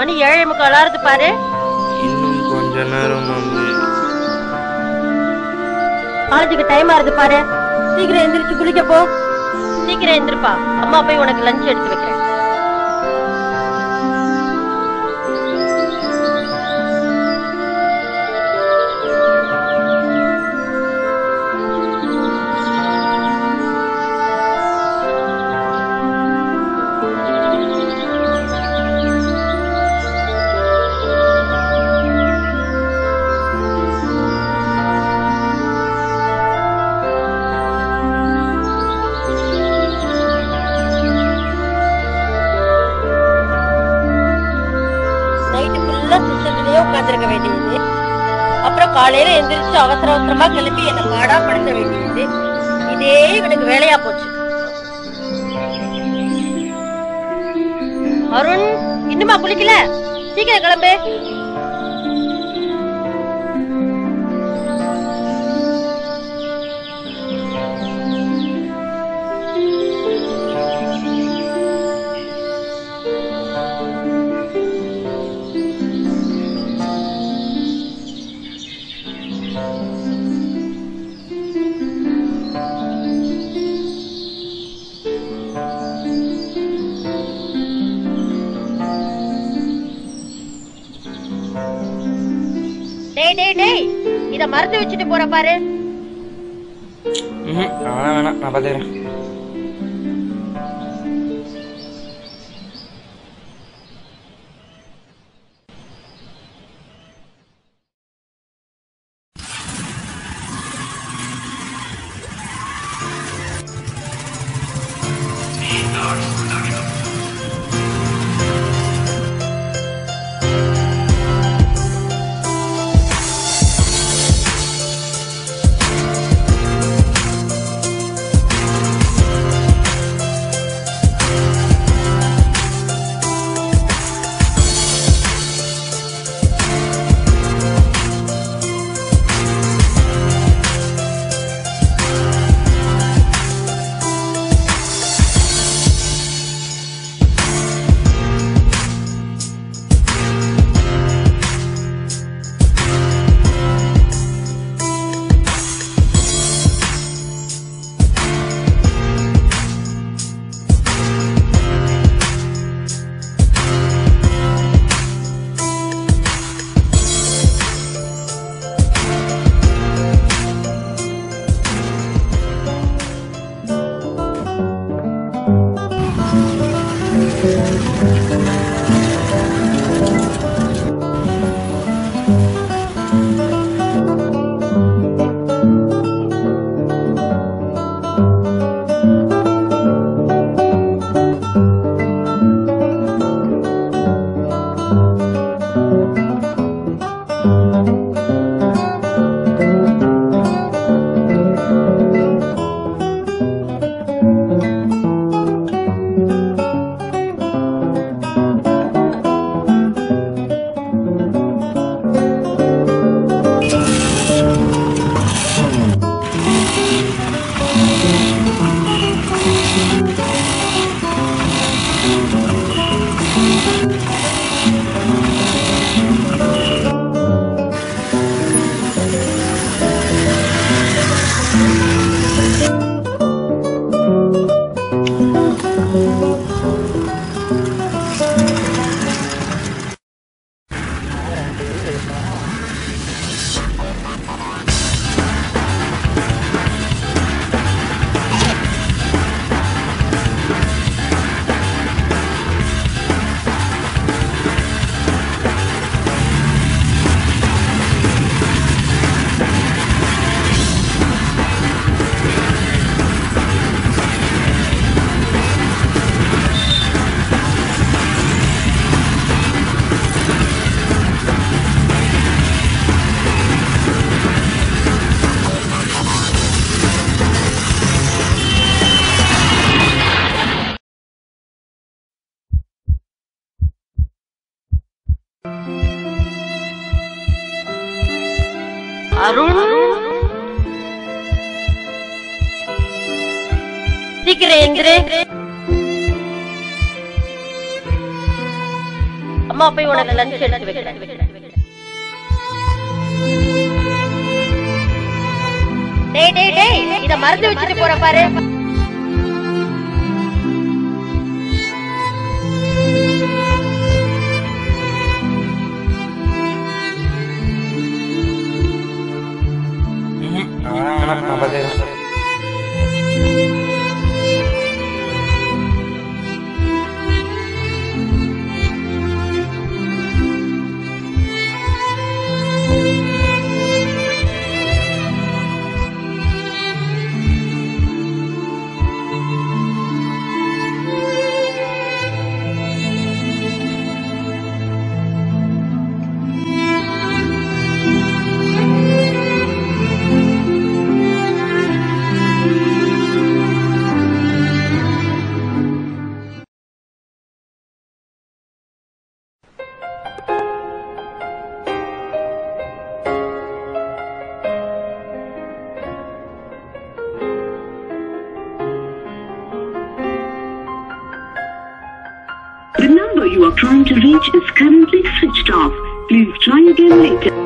மணி ஏழை முக்கால் ஆறுது பாரு இன்னும் கொஞ்ச நேரம் மம்மி காலேஜுக்கு டைம் ஆறுது பாரு சீக்கிரம் எந்திரிச்சு குளிக்க போ சீக்கிரம் எந்திருப்பா அம்மா போய் உனக்கு லஞ்ச் எடுத்து வைக்கிறேன் நைட்டு ஃபுல்லா சிஸ்டத்திலேயே உட்காந்துருக்க வேண்டியது அப்புறம் காலையில எந்திரிச்சு அவசர அவசரமா கிளம்பி என்ன பாடா படுத்த வேண்டியது இதே இவனுக்கு வேலையா போச்சு அருண் இன்னுமா குளிக்கல சீக்கிரம் கிளம்பு டேய் டேய் டேய் இத மறந்து வச்சுட்டு போற பாரு ம்ஹும், அதெல்லாம் வேணாம் நான் பார்த்துக்கிறேன் அருண் சீக்கிரம் எந்திரு அம்மா போய் உனக்கு லஞ்ச் எடுத்து வைக்கிறேன் டேய் டேய் டேய் இத மறந்து வச்சுட்டு போற பாரு வேணாம் நான் பார்த்துக்கிறேன் The number you are trying to reach is currently switched off. Please try again later.